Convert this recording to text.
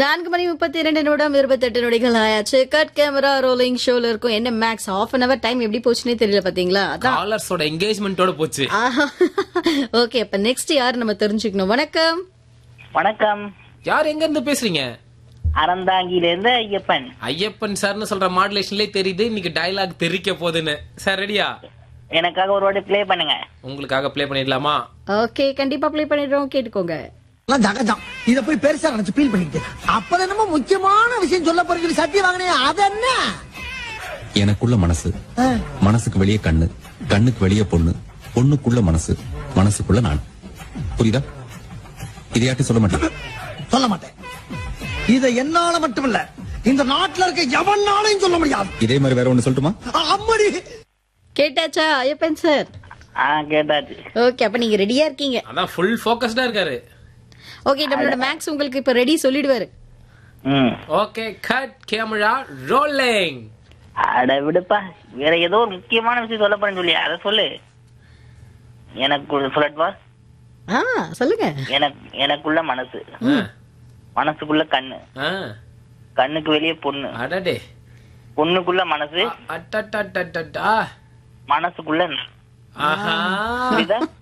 நான்கு மணி முப்பத்தி இரண்டு நிமிடம் இருபத்தெட்டு நொடிகள் ஆயாச்சு கட் கேமரா ரோலிங் ஷோல இருக்கும் என்ன max half an hour time எப்படி போச்சுன்னே தெரியல பாத்தீங்களா அதான் காலர்ஸோட என்கேஜ்மெண்டோட போச்சு ஓகே அப்ப நெக்ஸ்ட் யார் நம்ம தெரிஞ்சுக்கணும் வணக்கம் வணக்கம் யார் எங்க இருந்து பேசுறீங்க அறந்தாங்கில இருந்து ஐயப்பன் ஐயப்பன் சார்னு சொல்ற மாடுலேஷன்லயே தெரியுது இன்னைக்கு டயலாக் தெரிக்க போகுதுன்னு சார் ரெடியா எனக்காக ஒரு வாட்டி ப்ளே பண்ணுங்க உங்களுக்காக ப்ளே பண்ணிடலாமா ஓகே கண்டிப்பா ப்ளே பண்ணிடுறோம் கேட்டுக்கோங்க எல்லாம் ஜகஜம் இத போய் பெருசா நினைச்சு ஃபீல் பண்ணிக்கிட்டு அப்ப என்னமோ முக்கியமான விஷயம் சொல்ல போறீங்க சத்தியம் வாங்கினே அது என்ன எனக்குள்ள மனசு மனசுக்கு வெளியே கண்ணு கண்ணுக்கு வெளியே பொண்ணு பொண்ணுக்குள்ள மனசு மனசுக்குள்ள நான் புரியுதா இதையாட்டி சொல்ல மாட்டேன் சொல்ல மாட்டேன் இத என்னால மட்டும் இல்ல இந்த நாட்டுல இருக்க எவனாலையும் சொல்ல முடியாது இதே மாதிரி வேற ஒண்ணு சொல்லட்டுமா அம்மடி கேட்டாச்சா ஐயப்பன் சார் ஆ கேட்டாச்சு ஓகே அப்ப நீங்க ரெடியா இருக்கீங்க அதான் ஃபுல் ஃபோக்கஸ்டா இருக்காரு ஓகே நம்மளோட மேக்ஸ் உங்களுக்கு இப்ப ரெடி சொல்லிடுவாரு ம் ஓகே கட் கேமரா ரோலிங் அட விடுப்பா வேற ஏதோ ஒரு முக்கியமான விஷயம் சொல்ல போறேன்னு சொல்லி அதை சொல்லு எனக்கு சொல்லட்டுவா ஆ சொல்லுங்க எனக்கு எனக்குள்ள மனசு மனசுக்குள்ள கண்ணு கண்ணுக்கு வெளியே பொண்ணு அடடே பொண்ணுக்குள்ள மனசு அட்டட்டட்டட்டா மனசுக்குள்ள நான். ஆஹா புரியுதா